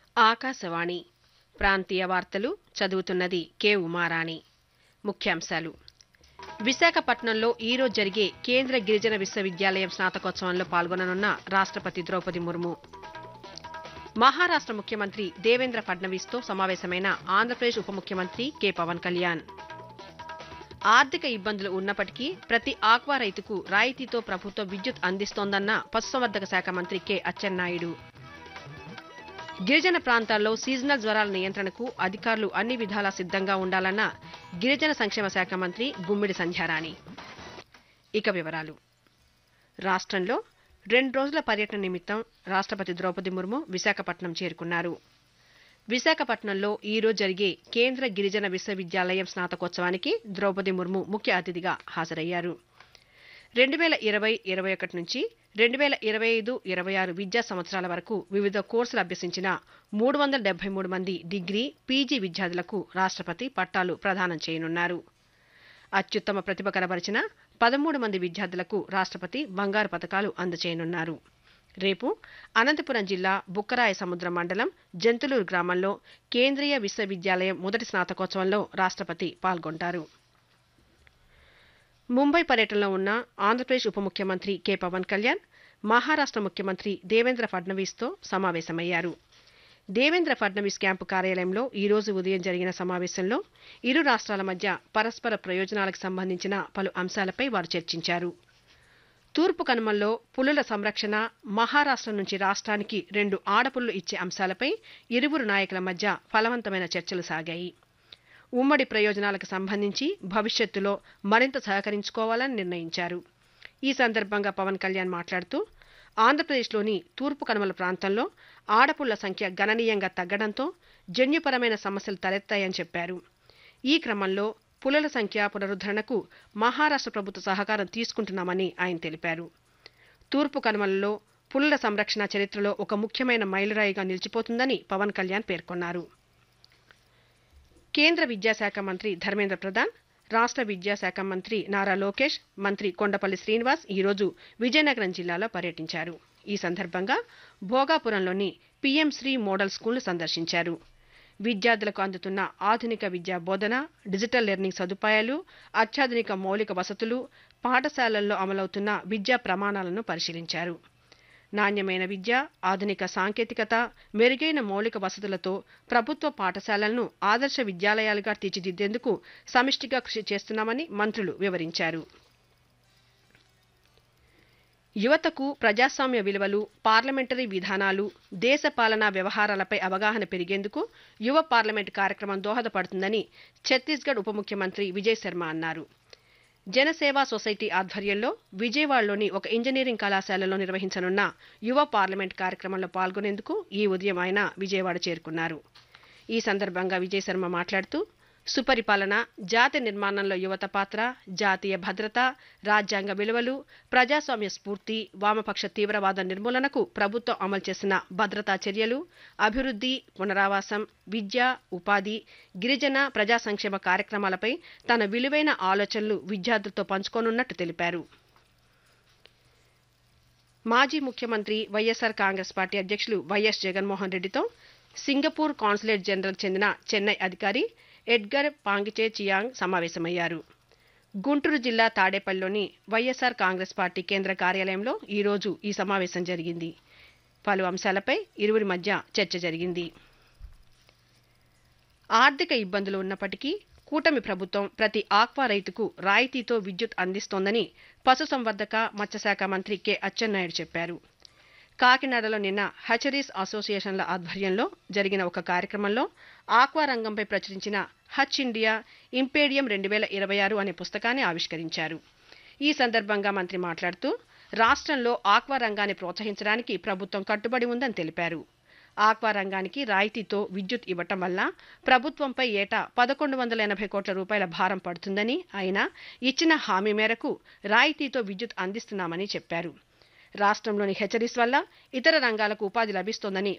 ఆకాశవాణి ప్రాంతీయ వార్తలు చదువుతున్నది కె ఉమారాణి ముఖ్యాంశాలు విశాఖపట్నంలో ఈరోజు జరిగే కేంద్ర గిరిజన విశ్వవిద్యాలయం స్నాతకోత్సవంలో పాల్గొననున్న రాష్ట్రపతి ద్రౌపది ముర్ము మహారాష్ట్ర ముఖ్యమంత్రి దేవేంద్ర ఫడ్నవీస్తో సమావేశమైన ఆంధ్రప్రదేశ్ ఉప ముఖ్యమంత్రి కె పవన్ కళ్యాణ్ ఆర్థిక ఇబ్బందులు ఉన్నప్పటికీ ప్రతి ఆక్వా రైతుకు రాయితీతో ప్రభుత్వం విద్యుత్ అందిస్తోందన్న పశుసంవర్ధక శాఖ మంత్రి కె అచ్చెన్నాయుడు గిరిజన ప్రాంతాల్లో సీజనల్ జ్వరాల నియంత్రణకు అధికారులు అన్ని విధాలా సిద్ధంగా ఉండాలన్న గిరిజన సంక్షేమ శాఖ మంత్రి గుమ్మిడి సంధ్యారాణి ఇక వివరాలు రాష్ట్రంలో రెండు రోజుల పర్యటన నిమిత్తం రాష్ట్రపతి ద్రౌపది ముర్ము విశాఖపట్నం చేరుకున్నారు విశాఖపట్నంలో ఈ రోజు జరిగే కేంద్ర గిరిజన విశ్వవిద్యాలయం స్నాతకోత్సవానికి ద్రౌపది ముర్ము ముఖ్య అతిథిగా హాజరయ్యారు రెండు వేల ఇరవై ఇరవై ఒకటి నుంచి రెండు వేల ఇరవై ఐదు ఇరవై ఆరు విద్యా సంవత్సరాల వరకు వివిధ కోర్సులు అభ్యసించిన మూడు వందల డెబ్బై మూడు మంది డిగ్రీ పీజీ విద్యార్థులకు రాష్ట్రపతి పట్టాలు ప్రదానం చేయనున్నారు అత్యుత్తమ ప్రతిభ కనబరిచిన పదమూడు మంది విద్యార్థులకు రాష్ట్రపతి బంగారు పథకాలు అందజేయనున్నారు రేపు అనంతపురం జిల్లా బుక్కరాయ సముద్రం మండలం జంతులూరు గ్రామంలో కేంద్రీయ విశ్వవిద్యాలయం మొదటి స్నాతకోత్సవంలో రాష్ట్రపతి పాల్గొంటారు ముంబై పర్యటనలో ఉన్న ఆంధ్రప్రదేశ్ ఉప ముఖ్యమంత్రి కె పవన్ కళ్యాణ్ మహారాష్ట్ర ముఖ్యమంత్రి దేవేంద్ర ఫడ్నవీస్తో సమావేశమయ్యారు దేవేంద్ర ఫడ్నవీస్ క్యాంపు కార్యాలయంలో ఈ రోజు ఉదయం జరిగిన సమావేశంలో ఇరు రాష్ట్రాల మధ్య పరస్పర ప్రయోజనాలకు సంబంధించిన పలు అంశాలపై వారు చర్చించారు తూర్పు కనుమల్లో పులుల సంరక్షణ మహారాష్ట్ర నుంచి రాష్ట్రానికి రెండు ఆడపుల్లు ఇచ్చే అంశాలపై ఇరువురు నాయకుల మధ్య ఫలవంతమైన చర్చలు సాగాయి ఉమ్మడి ప్రయోజనాలకు సంబంధించి భవిష్యత్తులో మరింత సహకరించుకోవాలని నిర్ణయించారు ఈ సందర్భంగా పవన్ కళ్యాణ్ మాట్లాడుతూ ఆంధ్రప్రదేశ్లోని తూర్పు కనుమల ప్రాంతంలో ఆడపుళ్ల సంఖ్య గణనీయంగా తగ్గడంతో జన్యుపరమైన సమస్యలు తలెత్తాయని చెప్పారు ఈ క్రమంలో పులుల సంఖ్య పునరుద్ధరణకు మహారాష్ట్ర ప్రభుత్వ సహకారం తీసుకుంటున్నామని ఆయన తెలిపారు తూర్పు కనుమలలో పులుల సంరక్షణ చరిత్రలో ఒక ముఖ్యమైన మైలురాయిగా నిలిచిపోతుందని పవన్ కళ్యాణ్ పేర్కొన్నారు కేంద్ర విద్యాశాఖ మంత్రి ధర్మేంద్ర ప్రధాన్ రాష్ట్ర విద్యాశాఖ మంత్రి నారా లోకేష్ మంత్రి కొండపల్లి శ్రీనివాస్ ఈరోజు విజయనగరం జిల్లాలో పర్యటించారు ఈ సందర్భంగా భోగాపురంలోని పీఎం శ్రీ మోడల్ స్కూల్ను సందర్శించారు విద్యార్థులకు అందుతున్న ఆధునిక విద్యా బోధన డిజిటల్ లెర్నింగ్ సదుపాయాలు అత్యాధునిక మౌలిక వసతులు పాఠశాలల్లో అమలవుతున్న విద్యా ప్రమాణాలను పరిశీలించారు నాణ్యమైన విద్య ఆధునిక సాంకేతికత మెరుగైన మౌలిక వసతులతో ప్రభుత్వ పాఠశాలలను ఆదర్శ విద్యాలయాలుగా తీర్చిదిద్దేందుకు సమిష్టిగా కృషి చేస్తున్నామని మంత్రులు వివరించారు యువతకు ప్రజాస్వామ్య విలువలు పార్లమెంటరీ విధానాలు దేశ పాలనా వ్యవహారాలపై అవగాహన పెరిగేందుకు యువ పార్లమెంట్ కార్యక్రమం దోహదపడుతుందని ఛత్తీస్గఢ్ ఉప ముఖ్యమంత్రి విజయ్ శర్మ అన్నారు జనసేవా సొసైటీ ఆధ్వర్యంలో విజయవాడలోని ఒక ఇంజనీరింగ్ కళాశాలలో నిర్వహించనున్న యువ పార్లమెంట్ కార్యక్రమంలో పాల్గొనేందుకు ఈ ఉదయం ఆయన విజయవాడ చేరుకున్నారు ఈ సందర్భంగా విజయ్ శర్మ మాట్లాడుతూ సుపరిపాలన జాతి నిర్మాణంలో యువత పాత్ర జాతీయ భద్రత రాజ్యాంగ విలువలు ప్రజాస్వామ్య స్ఫూర్తి వామపక్ష తీవ్రవాద నిర్మూలనకు ప్రభుత్వం అమలు చేసిన భద్రతా చర్యలు అభివృద్ధి పునరావాసం విద్య ఉపాధి గిరిజన ప్రజా సంక్షేమ కార్యక్రమాలపై తన విలువైన ఆలోచనలు విద్యార్థులతో పంచుకోనున్నట్టు తెలిపారు మాజీ ముఖ్యమంత్రి వైఎస్ఆర్ కాంగ్రెస్ పార్టీ అధ్యక్షులు వైఎస్ జగన్మోహన్ రెడ్డితో సింగపూర్ కాన్సులేట్ జనరల్ చెందిన చెన్నై అధికారి ఎడ్గర్ పాంగిచే చియాంగ్ సమావేశమయ్యారు గుంటూరు జిల్లా తాడేపల్లిలోని వైఎస్ఆర్ కాంగ్రెస్ పార్టీ కేంద్ర కార్యాలయంలో ఈ రోజు ఈ సమావేశం జరిగింది పలు అంశాలపై ఇరువురి మధ్య చర్చ జరిగింది ఆర్థిక ఇబ్బందులు ఉన్నప్పటికీ కూటమి ప్రభుత్వం ప్రతి ఆక్వా రైతుకు రాయితీతో విద్యుత్ అందిస్తోందని పశుసంవర్ధక మత్స్యశాఖ మంత్రి కె అచ్చెన్నాయుడు చెప్పారు కాకినాడలో నిన్న హచరీస్ అసోసియేషన్ల ఆధ్వర్యంలో జరిగిన ఒక కార్యక్రమంలో ఆక్వా రంగంపై ప్రచురించిన హచ్ ఇండియా ఇంపేడియం రెండు వేల ఇరవై ఆరు అనే పుస్తకాన్ని ఆవిష్కరించారు ఈ సందర్భంగా మంత్రి మాట్లాడుతూ రాష్ట్రంలో ఆక్వా రంగాన్ని ప్రోత్సహించడానికి ప్రభుత్వం కట్టుబడి ఉందని తెలిపారు ఆక్వా రంగానికి రాయితీతో విద్యుత్ ఇవ్వటం వల్ల ప్రభుత్వంపై ఏటా పదకొండు వందల ఎనభై కోట్ల రూపాయల భారం పడుతుందని అయినా ఇచ్చిన హామీ మేరకు రాయితీతో విద్యుత్ అందిస్తున్నామని చెప్పారు రాష్ట్రంలోని హెచ్చరీస్ వల్ల ఇతర రంగాలకు ఉపాధి లభిస్తోందని